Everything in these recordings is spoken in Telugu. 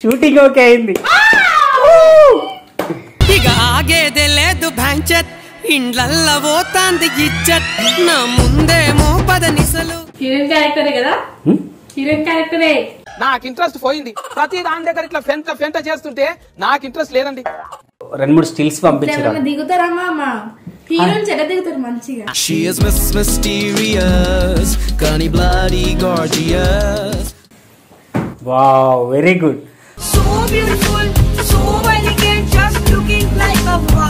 షూటింగ్ ఓకే అయింది ఇక ఆగేదే లేదు భ్యాంచత్ ఇండ్లల్ల పోతాంది ఇచ్చట్ నా ముందేమో పదనిసలు హీరోయిన్ క్యారెక్టరే కదా హ్మ్? హీరోయిన్ క్యారెక్టరే నాకు ఇంట్రెస్ట్ పోయింది ప్రతి దాని దగ్గర ఇట్లా ఫెంట ఫెంట చేస్తుంటే నాకు ఇంట్రెస్ట్ లేదండి రెండు మూడు స్టిల్స్ పంపించారు ఏమన్నా దిగుతారమ్మా అమ్మ హీరోయిన్ చెడ్డ దిగుతారు మంచిగా She is Miss Mysterious, Connie Bloody Gorgeous. Wow very good So beautiful, so elegant, just looking like a wow.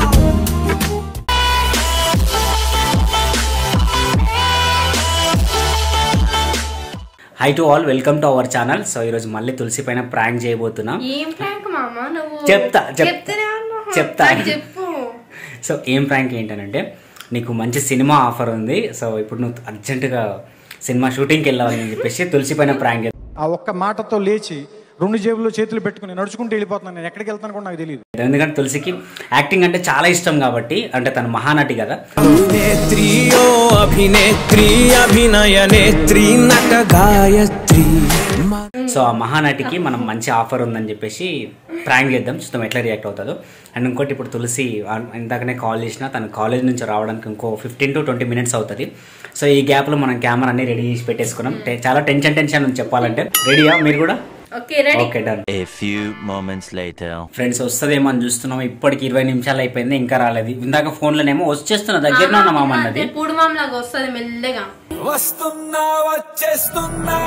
Hi to all welcome to our channel so ఈరోజు మళ్ళీ తులసి పైన ప్రాంక్ చేయబోతున్నాం ఏం ప్రాంక్ మామ నువ్వు చెప్తా, చెప్- చెప్తేనే ఉన్నావు. చెప్తా. నాకు చెప్పు సో ఏం ప్రాంక్ ఏంటనంటే నీకు మంచి సినిమా ఆఫర్ ఉంది సో ఇప్పుడు నువ్వు అర్జెంటుగా సినిమా షూటింగ్కి వెళ్ళాలని చెప్పేసి తులసి పైన ప్రాంక్ ఆ ఒక్క మాటతో లేచి రెండు జేబుల్లో చేతులు పెట్టుకుని నడుచుకుంటూ వెళ్ళిపోతున్నాను నేను ఎక్కడికి వెళ్తాను కూడా నాకు తెలియదు ఎందుకంటే తులసికి యాక్టింగ్ అంటే చాలా ఇష్టం కాబట్టి అంటే తను మహానటి కదా నేత్రి ఓ అభినేత్రి అభినయ నేత్రి నట గాయత్రి సో ఆ మహానటికి మనం మంచి ఆఫర్ ఉందని చెప్పేసి ప్రాంక్ చేద్దాం చూద్దాం ఎట్లా రియాక్ట్ అవుతుందో అండ్ ఇంకోటి ఇప్పుడు తులసి ఆ- ఇందాకనే కాల్ చేసిన తను కాలేజ్ నుంచి రావడానికి ఇంకో ఫిఫ్టీన్ టు ట్వంటీ మినిట్స్ అవుతుంది సో ఈ గ్యాప్లో మనం కెమెరా అన్ని రెడీ చేసి పెట్టేసుకున్నాం టె- చాలా టెన్షన్ టెన్షన్ ఉంది చెప్పాలంటే రెడీయా మీరు కూడా okay ready okay done A few moments later. Friends వస్తుందేమో అని చూస్తున్నాం ఇప్పటికి ఇరవై నిమిషాలు అయిపోయింది ఇంకా రాలేదు ఇందాక ఫోన్లోనేమో వచ్చేస్తున్నా దగ్గరనే ఉన్నా మామ అన్నది పూడు మామలాగా వస్తుంది మెల్లగా వస్తున్నా వచ్చేస్తున్నా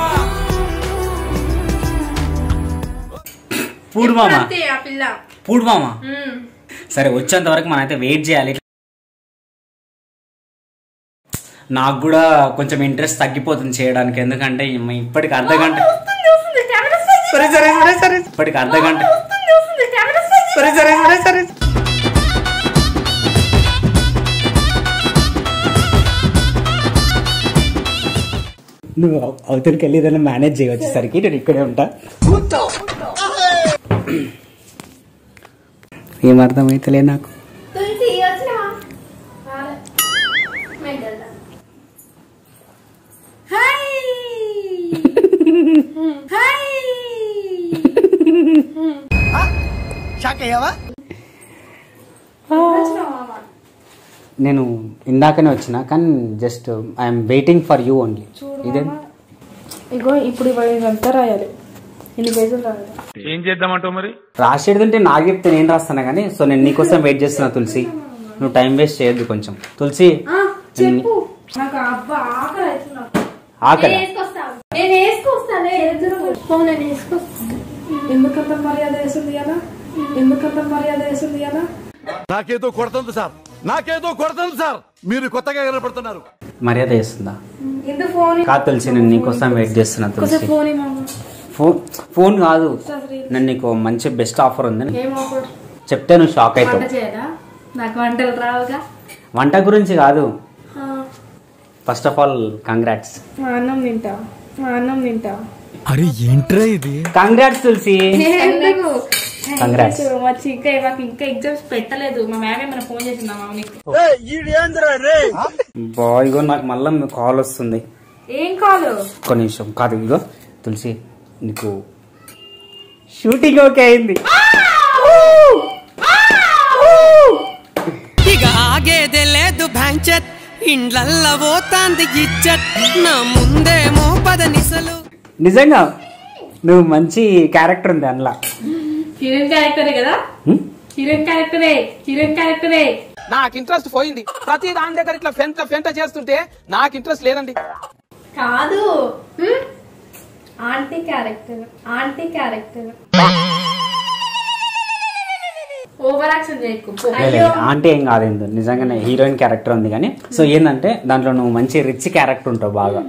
పూడు మామ అంతే ఆ పిల్ల పూడు మామ మ్మ్. సరే వచ్చేంత వరకు మనమైతే వెయిట్ చేయాలి నాకు కూడా కొంచెం ఇంట్రెస్ట్ తగ్గిపోతుంది చేయడానికి ఎందుకంటే ఇమ్మ ఇప్పటికి అర్ధ గంట వస్తుంది, వస్తుంది, కెమెరా స్పైక్ సరే సరే సరే సరే ఇప్పటికి అర్ధ గంట వస్తుంది, వస్తుంది, కెమెరా స్పైక్ సరే సరే సరే సరే నువ్వు అవ- అవతలికి వెళ్ళి ఏదైనా మేనేజ్ చేయవచ్చేసరికి నేను ఇక్కడే ఉంటా ఏం అర్థమైతలే నాకు తులసి వచ్చినావా రాలే. మెల్లగా. హాయ్ హాయ్ వచ్చినావా మామ? నేను ఇందాకనే వచ్చిన కానీ just I'm waiting for you only ఇదే ఇగో ఇప్పుడు ఇదంతా రాయాలి ఎన్ని పేజీలు రాయాలి రాసేది ఉంటే నాకు చెప్తే నేను రాస్తాను కానీ సో నేను నీకోసం వెయిట్ చేస్తున్నా తులసి నువ్వు టైం వేస్ట్ చేయొద్దు కొంచెం తులసి ఆ, చెప్పు నాకు అబ్బా ఆకలి అవుతుంది నాకు. ఆకలి నేను వేసుకొస్తాను నేను వేసుకొస్తానే ఎదురు పో, నేను వేసుకొస్తాను ఎందుకంత మర్యాద వేసింది కదా ఎందుకంత మర్యాద వేసింది కదా నాకేదో కొడుతుంది సార్ నాకేదో కొడుతుంది సార్ మీరు కొత్తగా కనపడుతున్నారు మర్యాద చేస్తుందా ఎందుకు ఫోన్ కాదు తులసి నేను నీకోసం వెయిట్ చేస్తున్నా తులసి కొంచెం ఫోన్ ఇవ్వమా ఫోన్ ఫోన్ కాదు నేను నీకు మంచి బెస్ట్ ఆఫర్ ఉంది ఏం ఆఫర్ చెప్తే నువ్వు షాక్ వంట అవుతావు చేయదా నాకు వంటలు రావుగా వంట గురించి కాదు ఆ, ఫస్ట్ ఆఫ్ ఆల్ కంగ్రాట్స్ మా అన్నం తింటా మా అన్నం తింటా అరే ఏంట్రా ఇది కంగ్రాట్స్ తులసి ఎందుకు Congrats. వచ్చి ఇంకా మాకు ఇంకా ఎగ్జామ్స్ పెట్టలేదు మా మ్యామ్ ఏమైనా ఫోన్ చేసిందా మా నీకు బాయ్ ఇగో నాకు మళ్ళీ కాల్ వస్తుంది ఏం కాదు ఒక్క నిమిషం కాదు ఇగో తులసి నీకు షూటింగ్ ఓకే అయింది ఇక ఆగేదే లేదు భ్యాంచత్ ఇండ్లల్ల పోతాంది ఇచ్చట్ నా ముందేమో పదనిసలు నిజంగా నువ్వు మంచి క్యారెక్టర్ ఉంది అందులో హీరోయిన్ క్యారెక్టరే కదా హ్మ్? హీరోయిన్ క్యారెక్టరే హీరోయిన్ క్యారెక్టరే నాకు ఇంట్రెస్ట్ పోయింది ప్రతి దాని దగ్గర ఇట్లా ఫెంట ఫెంట చేస్తుంటే నాకు ఇంట్రెస్ట్ లేదండి కాదు aunty character aunty character over action చేయకు పో. లే, లే, ఆంటీ ఏం కాదు నిజంగానే హీరోయిన్ క్యారెక్టర్ ఉంది కానీ సో ఏంటంటే దాంట్లో నువ్వు మంచి రిచ్ క్యారెక్టర్ ఉంటావు బాగా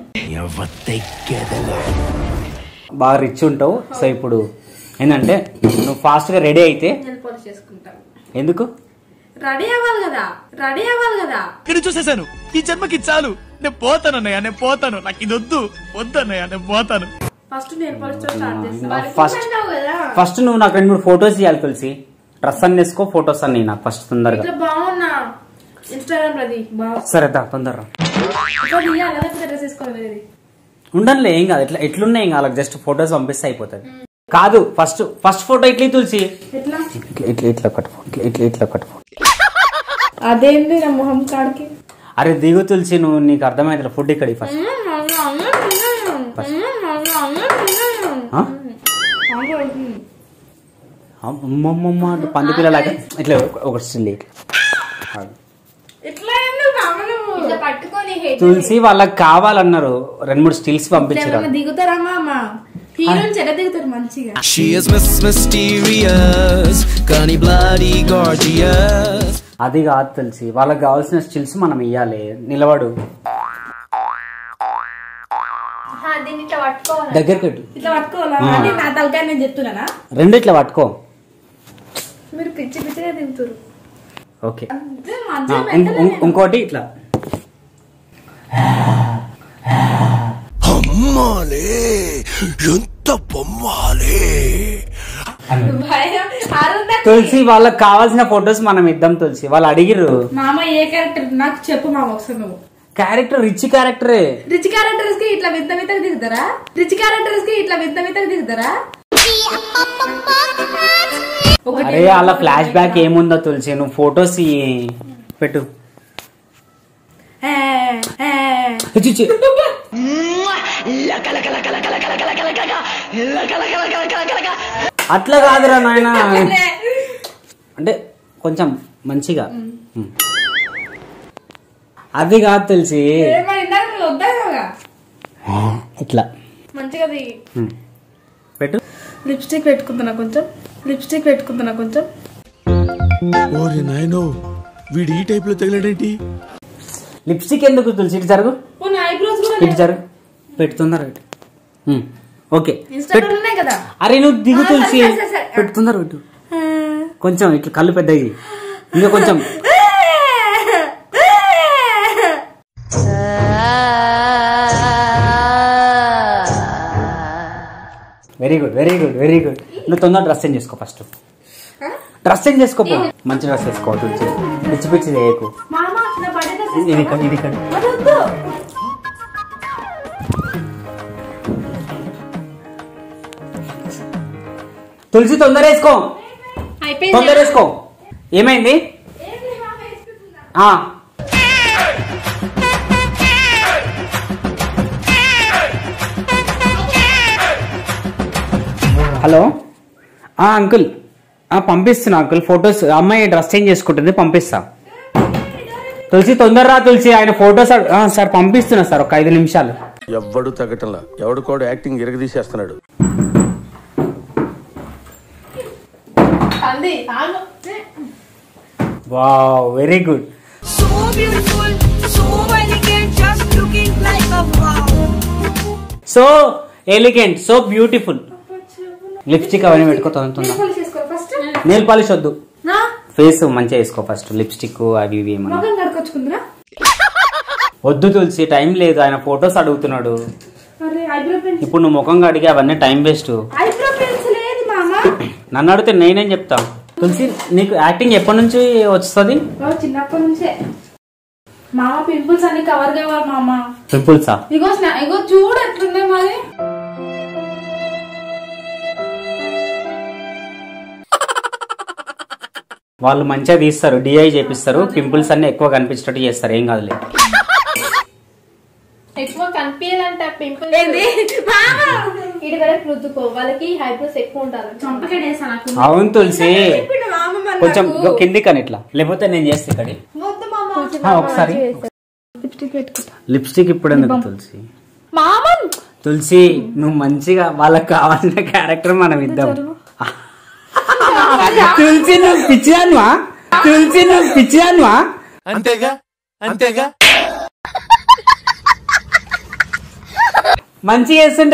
బాగా రిచ్ ఉంటావు సో ఇప్పుడు ఏంటంటే నువ్వు ఫాస్ట్ గా రెడీ అయితే నేను పోలీస్ చేసుకుంటా ఎందుకు రెడీ అవ్వాలి కదా రెడీ అవ్వాలి కదా ఇక్కడ చూసేశాను ఈ జన్మకి చాలు నేను పోతాను అన్నయ్య నేను పోతాను నాకు ఇది వద్దు వద్దు అన్నయ్య నేను పోతాను ఫస్ట్ నేను పోలీస్ స్టార్ట్ చేస్తాను ఫస్ట్ కదా ఫస్ట్ నువ్వు నాకు రెండు మూడు ఫొటోస్ ఇవ్వాలి తెలిసి డ్రెస్ అన్ని వేసుకో ఫొటోస్ అన్ని నాకు ఫస్ట్ తొందరగా ఇట్లా బాగున్నా ఇన్స్టాగ్రామ్ లోది బాగా సరే దా తొందరగా ఇట్లా తీయాలి డ్రెస్ వేసుకోవాలి వేరేది ఉండనులే ఏం కాదు ఎట్లా ఎట్లున్నాయి ఏం కాదు జస్ట్ ఫొటోస్ పంపిస్తే అయిపోతుంది కాదు ఫస్ట్ ఫస్ట్ ఫోటో ఇట్లా ఇయ్యి తులసి ఎట్లా ఇట్లా ఇట్లా ఇట్లా కట్టు ఇట్లా ఇట్లా ఇట్లా కట్టు అదేంటి నా మొహం కాడికి అరే దిగు తులసి నువ్వు నీకు అర్థమైతే ఫుడ్ ఇక్కడ ఫస్ట్ ఆ? అమ్మమ్మమ్మ అంటే పంది పిల్లలాగా ఇట్లా ఒక- ఒక స్టిల్ ఇట్లా ఇట్లా ఎందుకు మామూలు? ఇట్లా పట్టుకొని తులసి వాళ్ళకి కావాలన్నారు రెండు మూడు స్టిల్స్ పంపించారు ఏమన్నా దిగుతారా మామ హీరోయిన్స్ ఎట్లా దిగుతారు మంచిగా She is Miss Mysterious, కానీ bloody gorgeous. అది కాదు తెలిసి వాళ్ళకి కావాల్సిన స్టిల్స్ మనం ఇవ్వాలి నిలబడు ఆ, దీన్ని ఇట్లా పట్టుకోవాలి దగ్గరికి పెట్టు ఇట్లా పట్టుకోవాలా ఆ. అంటే నా తలకాయ నేను చెప్తున్నానా రెండు ఇట్లా పట్టుకో మీరు పిచ్చి పిచ్చిగా దిగుతారు ఓకే అదే ఆ, మంచిగా ఇం- పెట్టలే ఇం- ఇంకోటి ఇట్లా అమ్మాలే ఎంత బొమ్మాలే భయం అరుంధతి. తులసి వాళ్ళకి కావాల్సిన ఫొటోస్ మనం ఇద్దాం తులసి వాళ్ళు అడిగిర్రు మామ ఏ క్యారెక్టర్ నాకు చెప్పు మామ ఒకసారి నువ్వు క్యారెక్టర్ రిచ్ క్యారెక్టరే రిచ్ క్యారెక్టర్స్ కి ఇట్లా వింత వింతగా దిగుతారా రిచ్ క్యారెక్టర్స్ కి ఇట్లా వింత వింతగా దిగుతారా ఒకటి అరే అలా ఫ్లాష్ బ్యాక్ ఏముందో తులసి నువ్వు ఫొటోస్ పెట్టు ఏ, ఏ. చి, చి. అట్లా కాదురా నాయన అంటే కొంచెం మంచిగా ఉమ్. అది కాదు తెలిసి ఏమో ఇందాక నువ్వు వద్దా కదా ఇట్లా మంచిగా దిగి ఉమ్. పెట్టు లిప్స్టిక్ పెట్టుకుంటున్నా కొంచెం లిప్స్టిక్ పెట్టుకుంటున్నా కొంచెం ఓరి నాయనో వీడు ఈ టైప్ లో తగిలాడేంటి లిప్స్టిక్ ఎందుకు తులసి ఇటు జరుగు పోనీ ఐబ్రోస్ కూడా ఇటు జరుగు పెడుతున్నారు ఇటు ఉమ్. ఓకే ఇన్స్టాగ్రామ్ ఉన్నాయి కదా అరే నువ్వు దిగు ఆ, తులసి సరే, సరే, సరే. పెడుతున్నారు ఇటు కొంచెం ఇట్లా కళ్ళు పెద్దవి ఇంకా కొంచెం very good very good very good నువ్వు తొందర డ్రెస్ చేంజ్ చేసుకో ఫస్ట్ డ్రెస్ చేంజ్ చేసుకోపో మంచి డ్రెస్ వేసుకో తులసి పిచ్చి పిచ్చి చేయకు మామ నా బర్త్డే ఇది ఇక్కడ ఇది ఇక్కడ వద్దు తులసి తొందర వేసుకో తొందర వేసుకో ఏమైంది ఆ. హలో ఆ అంకుల్ ఆ పంపిస్తున్నా అంకుల్ ఫొటోస్ అమ్మాయి డ్రెస్ చేంజ్ చేసుకుంటుంది పంపిస్తా తులసి తొందర రా తులసి ఆయన ఫొటోస్ అడ్- ఆ, సార్ పంపిస్తున్నా సార్ ఒక ఐదు నిమిషాలు ఎవ్వడు తగ్గటంలా ఎవడు కూడా యాక్టింగ్ ఇరగదీసేస్తున్నాడు అంది ఆగు. Wow very good So beautiful, so elegant, just looking like a wow. So elegant so beautiful lipstick అవన్నీ పెట్టుకో తొందర నెయిల్ పాలిష్ చేసుకో ఫస్ట్ నెయిల్ పాలిష్ వద్దు నా ఫేస్ మంచిగా వేసుకో ఫస్ట్ లిప్స్టిక్ అవి ఇవి ఏమన్నా మొఖం కడుకొచ్చుకుందిరా వద్దు తులసి టైం లేదు ఆయన ఫొటోస్ అడుగుతున్నాడు అరే ఐబ్రో పెన్సిల్ ఇప్పుడు నువ్వు ముఖం కడిగి అవన్నీ టైం వేస్ట్ ఐబ్రో పెన్సిల్ ఏది మామ నన్ను అడిగితే నేనేం చెప్తా తులసి నీకు యాక్టింగ్ ఎప్పటి నుంచి వస్తుంది ఓ చిన్నప్పటి నుంచే మామ పింపుల్స్ అన్ని కవర్ కావాలి మామ పింపుల్సా ఇగో స్నా- ఇగో చూడు ఎట్లున్నాయి మాది వాళ్ళు మంచిగా తీస్తారు డిఐ చేపిస్తారు పింపుల్స్ అన్ని ఎక్కువ కనిపించేటట్టు చేస్తారు ఏం కాదులే ఎక్కువ కనిపించాలంట పింపుల్ ఏంది మామ ఇటు వరకు రుద్దుకో వాళ్ళకి హైబ్రోస్ ఎక్కువ ఉంటారు చంపకడేసా నాకు అవును తులసి చెప్పిండు మామ మరి కొంచెం నాకు. కింది కానీ ఇట్లా లేకపోతే నేను చేస్తే ఇక్కడ వద్దు మామ ఆ, ఒకసారి లిప్స్టిక్ పెట్టుకుంటా లిప్స్టిక్ ఇప్పుడు ఎందుకు తులసి మామ తులసి నువ్వు మంచిగా వాళ్ళకి కావాల్సిన క్యారెక్టర్ మనం ఇద్దాం తులసి నువ్వు పిచ్చిదాన్వా తులసి నువ్వు పిచ్చిదాన్వా అంతేగా అంతేగా మంచిగా చేస్తుంటే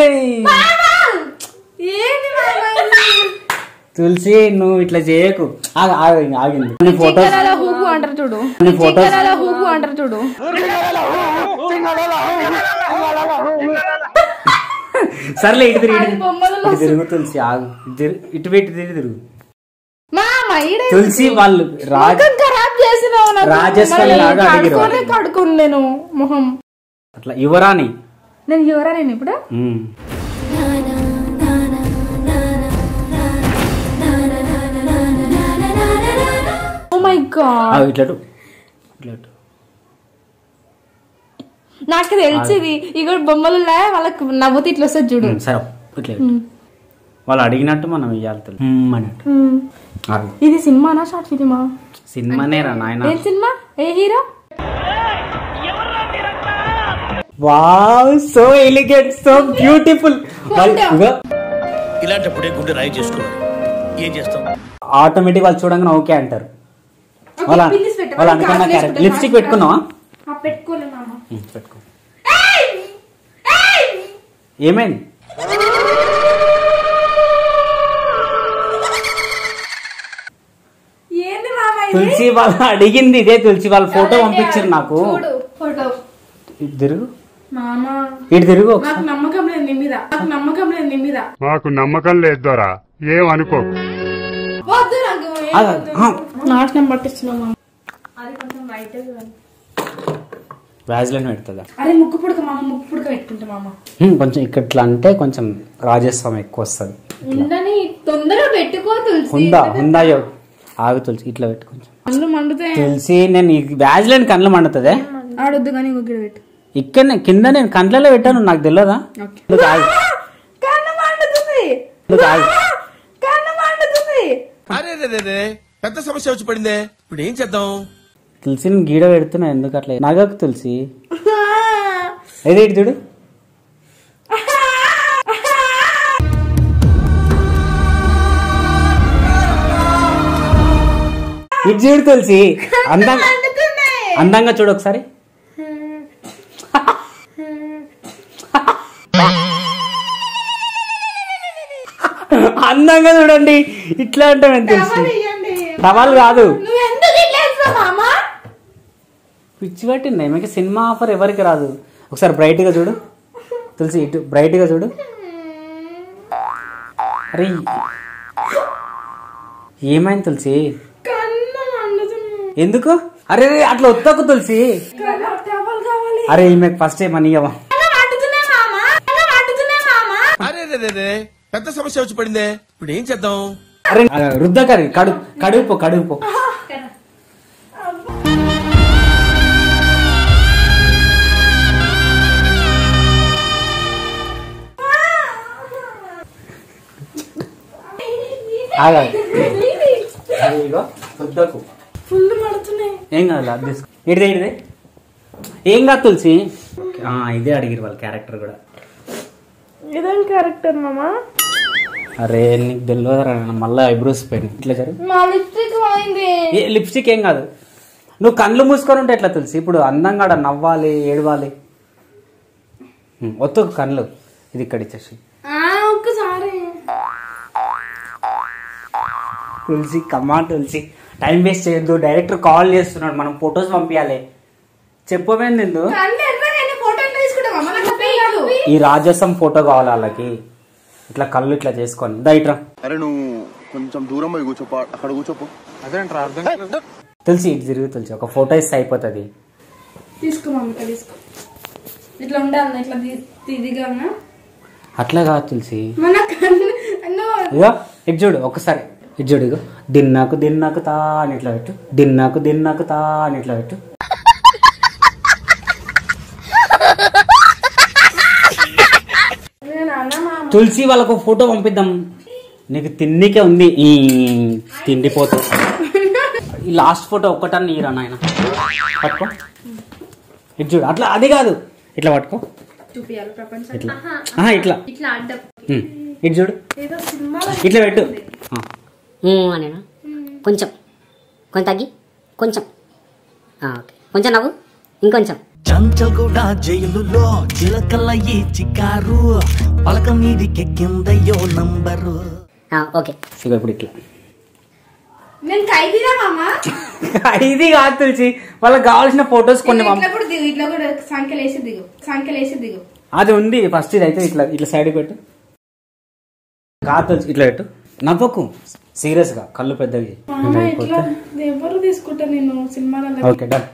ఏంది మామ ఇది? తులసి నువ్వు ఇట్లా చేయకు ఆగు, ఆగు, ఆగింది నీ ఫోటోస్ చికెన్ హూకు అంటారు చూడు నీ ఫోటోస్ చికెన్ హూకు అంటారు చూడు సర్లే ఇటు తిరిగి అది బొమ్మలలో ఇటు తిరుగు తులసి ఆగు ఇటు తిరుగు, ఇటు పెట్టి తిరిగి తిరుగు మామ ఈడే తులసి వాళ్ళు రాజ్ మొఖం ఖరాబ్ చేసినావు నాకు. రాజేశ్వరి మరి లాగా అడిగిరు కడుక్కోనే కడుక్కుని నేను మొహం అట్లా యువరాని నేను ఎవరా నేను ఇప్పుడు ఉమ్. ఆ, ఇట్లా ఇటు. ఇట్లా ఇటు. నాకు తెలిసింది ఇక బొమ్మలు ఉన్నాయా వాళ్ళకి నవ్వుతే ఇట్లా వస్తుంది చూడు ఉమ్, సరే ఇట్లా ఇటు. వాళ్ళు అడిగినట్టు మనం ఇవ్వాలి తెలుసు ఉమ్, అన్నట్టు ఉమ్. ఆగు. ఇది సినిమానా షార్ట్ ఫిలిమా సినిమానే రా నాయన ఏం సినిమా ఏ hero wow so elegant so beautiful ఇలాంటప్పుడే గుండె రాయి చేసుకోవాలి ఏం చేస్తాం ఆటోమేటిక్ వాళ్ళు చూడంగానే ఓకే అంటారు వాళ్ళ పిన్నిస్ పెట్టు. వాళ్ళు వాళ్ళకి అనుకున్న కాసులు క్యారెక్టర్ వేసుకుంటే లిప్స్టిక్ కాసులు. పెట్టుకున్నావా ఆ, పెట్టుకోలే మామ ఉమ్, పెట్టుకో ఏమైంది ఏంది మామ ఇది తులసి వాళ్ళు అడిగింది ఇదే తులసి వాళ్ళ ఫోటో పంపించారు నాకు చూడు ఫోటో ఇటు తిరుగు మామ ఇటు తిరుగు నాకు ఒకసారి నమ్మకం లేదు నీ మీద నాకు నమ్మకం లేదు నీ మీద మాకు నమ్మకం లేదు దొరా ఏమనుకో వద్దు నాకు ఏం ఆగు, వద్దు. ఆ. నాశనం పట్టిస్తున్నావు మామ అది కొంచెం వైట్ వ్యాజ్లైన్ పెడుతుందా అరే ముక్కు పుడక మామ ముక్కు పుడక పెట్టుకుంటా మామ హ్మ్, కొంచెం ఇక్కడ ఇట్లా అంటే కొంచెం రాజస్వామి ఎక్కువ వస్తుంది ఉండని తొందరగా పెట్టుకో తులసి ఉందా ఉందా యో. ఆగు తులసి ఇట్లా పెట్టు కొంచెం కళ్ళు మండుతాయి తులసి నేను ఈ వ్యాజ్లైన్ కళ్ళు మండుతుంది ఆడొద్దు కానీ ఇంకొకటి పెట్టు ఇక్కడ కింద నేను కంట్లలో పెట్టాను నాకు తెలియదా ఎందుకు ఆగు. కన్ను మండుతుంది ఎందుకు ఆగు. కన్ను మండుతుంది అరే రే రే పెద్ద సమస్య వచ్చి పడిందే ఇప్పుడు ఏం చేద్దాం తులసిని గీడ పెడుతున్నా ఎందుకు అట్లా నగకు తులసి ఏది ఇటు చూడు ఇటు చూడు తులసి అందంగా అందంగా చూడు ఒకసారి అందంగా చూడండి ఇట్లా అంటే తులసి టవాల్ కాదు నువ్వు ఎందుకు ఇట్లా వేస్తున్నావు మామ పిచ్చి పట్టింది మీకు సినిమా ఆఫర్ ఎవరికి రాదు ఒకసారి బ్రైట్ గా చూడు తులసి ఇటు బ్రైట్ గా చూడు అరే ఏమైంది తులసి కన్ను మండుతుంది ఎందుకు అరే రే, అట్లా ఒత్తకు తులసి కన్ను టవల్ కావాలి అరే ఈమె ఫస్ట్ టైం అని ఇవ్వవా కన్ను మండుతున్నాయి మామ కన్ను మండుతున్నాయి మామ అరే రే రే రే పెద్ద సమస్య వచ్చి పడిందే ఇప్పుడు ఏం చేద్దాం అరే ఆ, రుద్దకరి కడు కడుపు కడుపు ఆగాలి అరే ఇగో రుద్దకు ఫుల్ మండుతున్నాయి ఏం కాదు అది తీసుకో ఇడిదే ఇడిదే ఏం కాదు తులసి ఆ, ఇదే అడిగిరు వాళ్ళ క్యారెక్టర్ కూడా ఇదేం క్యారెక్టర్ మామ అరే నీకు తెలియదురా మళ్ళీ ఐబ్రోస్ పోయినాయి ఇట్లా జరుగు మా లిప్స్టిక్ పోయింది ఏ లిప్స్టిక్ ఏం కాదు నువ్వు కళ్ళు మూసుకొని ఉంటే ఎట్లా తెలుసు ఇప్పుడు అందంగా ఆడ నవ్వాలి ఏడవాలి ఉం, ఒత్తు కళ్ళు ఇది ఇక్కడ ఇచ్చేసి ఆ ఒక్కసారి తులసి కమ్మా తులసి టైం వేస్ట్ చేయొద్దు డైరెక్టర్ కాల్ చేస్తున్నాడు మనం ఫొటోస్ పంపించాలి చెప్పవేంది నిన్ను కన్ను ఎర్రగా ఫోటో ఎట్లా తీసుకుంటాం మామ నాకు అర్థం కాదు ఈ రాజసం ఫోటో కావాలి వాళ్ళకి ఇట్లా కళ్ళు ఇట్లా చేసుకొని దా ఇట్రా అరే నువ్వు కొంచెం దూరం పోయి కూర్చోపో అక్కడ కూర్చోపో అదేంట్రా అర్థం తులసి ఇటు తిరుగు తులసి ఒక ఫోటో ఇస్తే అయిపోతుంది తీసుకో మామ ఇక్కడ తీసుకో ఇట్లా ఉండాలి ఇట్లా ఇదిగా ఉన్నా అట్లా కాదు తులసి మన కన్ను నువ్వు ఇగో ఇటు చూడు ఒకసారి ఇటు చూడు ఇగో దిన్నాకు దిన్నాకు తా అని ఇట్లా పెట్టు దిన్నాకు దిన్నాకు తా అని ఇట్లా పెట్టు నేను అన్న మామ తులసి వాళ్ళకు ఫోటో పంపిద్దాం నీకు తిండికే ఉంది ఈ తిండిపోతూ ఈ లాస్ట్ ఫోటో ఒక్కటన్నా ఈరా నాయన పట్టుకో ఇటు చూడు అట్లా అది కాదు ఇట్లా పట్టుకో చూపియాలి ప్రపంచం ఇట్లా ఆహా, ఇట్లా ఇట్లా అడ్డం ఉమ్, ఇటు చూడు ఏదో సినిమాలో ఇట్లా పెట్టు ఆ. అనేనా కొంచెం కొంచెం తగ్గి కొంచెం ఆ, ఓకే కొంచెం నవ్వు ఇంకొంచెం చంచల్గూడ జైలులో చిలకల ఈ చికారు పలక మీదికెక్కిందయ్యో నంబరు ఆ, ఓకే ఇగో ఇప్పుడు ఇట్లా నేను ఖైదీరా మామ ఇది కాదు తులసి వాళ్ళకి కావాల్సిన ఫొటోస్ కొన్ని ఇట్లా పంపి కూడా దిగు ఇట్లా కూడా సంఖ్యలు వేసి దిగు సంఖ్యలు వేసి దిగు అది ఉంది ఫస్ట్ ఇది అయితే ఇట్లా ఇట్లా సైడ్ పెట్టు కాదు తులసి ఇట్లా పెట్టు నవ్వకు సీరియస్ గా కళ్ళు పెద్దవి చేయి. మామ ఇంకా ఇట్లా అయిపోతే ఎవరు తీసుకుంటా నేను సినిమాలలో ఓకే డన్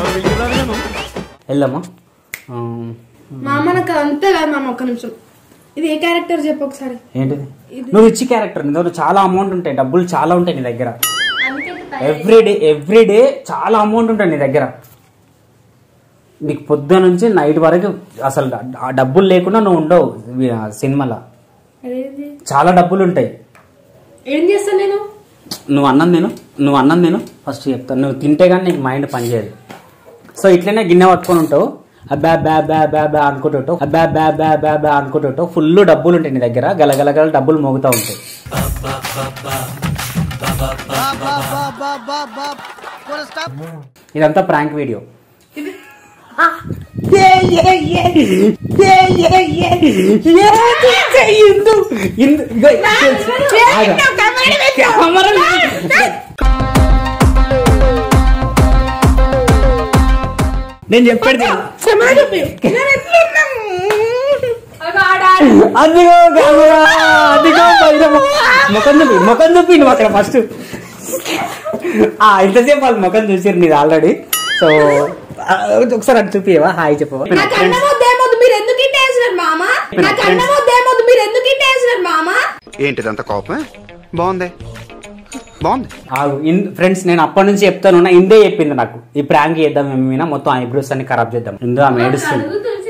వెళ్దామా ఆ, మామ నాకు అంతే కాదు మామ ఒక్క నిమిషం ఇది ఏ క్యారెక్టర్ చెప్పు ఒకసారి ఏంటిది నువ్వు ఇచ్చి క్యారెక్టర్ నీ దగ్గర చాలా అమౌంట్ ఉంటాయి డబ్బులు చాలా ఉంటాయి నీ దగ్గర ఎవ్రీ డే ఎవ్రీ డే చాలా అమౌంట్ ఉంటుంది నీ దగ్గర నీకు పొద్దున నుంచి నైట్ వరకు అసలు ఆ డబ్బులు లేకుండా నువ్వు ఉండవు వి- ఆ సినిమాలో అదేంటి చాలా డబ్బులు ఉంటాయి ఏం చేస్తాను నేను నువ్వు అన్నం నేను నువ్వు అన్నం నేను ఫస్ట్ చెప్తాను నువ్వు తింటే కానీ నీకు మైండ్ పనిచేయదు సో ఇట్లనే గిన్నె పట్టుకొని ఉంటావు అబ్బా బ్యా బ్యా బ్యా బ్యా అనుకుంటుంటావు అబ్బా బ్యా బ్యా బ్యా బ్యా అనుకుంటుంటావు ఫుల్ డబ్బులు ఉంటాయి నీ దగ్గర గలగల గల డబ్బులు మోగుతూ ఉంటాయి ఇదంతా ప్రాంక్ వీడియో నేను చెప్పేది అదిగో కెమెరా అదిగో భైరవ ముఖం చూపి ముఖం చూపి నువ్వు అక్కడ ఫస్ట్ ఆ ఇంతసేపు వాళ్ళు ముఖం చూసారు నీది ఆల్రెడీ సో ఒకసారి అటు చూపివా హాయ్ చెప్పవా నాకు అన్నం వద్దేమొద్దు మీరు ఎందుకు ఇంటి వేసినారు మామ నాకు అన్నం వద్దేమొద్దు మీరు ఎందుకు ఇంటి వేసినారు మామ ఏంటిదంత కోపం బాగుంది బాగుంది ఫ్రెండ్స్ నేను అప్పటి నుంచి చెప్తాను నా ఇందే చెప్పింది నాకు ఈ ప్రాంక్ చేద్దాం ఏమైనా మొత్తం ఐబ్రోస్ అన్ని ఖరాబ్ చేద్దాం ఇందో ఆమె ఏడుస్తుంది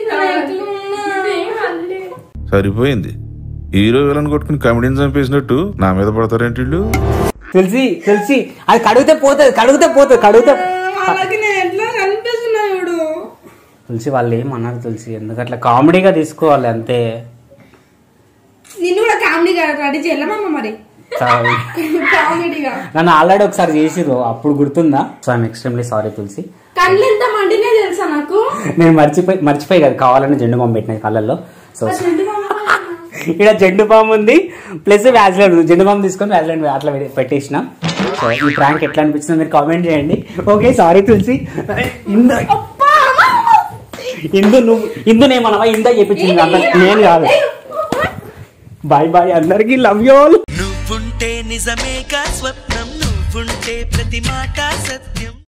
సరిపోయింది హీరో విలన్ కొట్టుకుని కమెడీని చంపేసినట్టు నా మీద పడతారేంటి వీళ్ళు తెలిసి తెలిసి అది కడిగితే పోతుంది కడిగితే పోతుంది కడిగితే ఎట్లా కనిపిస్తున్నాడు తులసి వాళ్ళు ఏమన్నారు తులసి ఎందుకట్లా కామెడీగా తీసుకోవాలి అంతే నిన్ను కూడా కామెడీగా రెడీ చేయలేమమ్మ మరి చాలా- కామెడీగా నన్ను ఆల్రెడీ ఒకసారి చేసిర్రు అప్పుడు గుర్తుందా so I'm extremely sorry Tulasi కళ్ళు ఎంత మండినే తెలుసా నాకు నేను మర్చిపోయి మర్చిపోయి కదా కావాలని జెండు బాంబు పెట్టిన కళ్ళల్లో సో ఇక్కడ జెండు బాంబు ఉంది ప్లస్ వ్యాజ్లైన్ ఉంది జెండు బాంబు తీసుకొని వ్యాజ్లైన్ అట్లా పెట్టేసిన సో ఈ ప్రాంక్ ఎట్లా అనిపించిందో మీరు కామెంట్ చేయండి ఓకే సారీ తులసి ఇందు ఇందు నువ్వు ఇందు నేమనవా ఇందా చెప్పించింది అంత నేను కాదు బాయ్ బాయ్ అందరికీ లవ్ యూ ఆల్ నువ్వుంటే నిజమేగా స్వప్నం నువ్వుంటే ప్రతి మాట సత్యం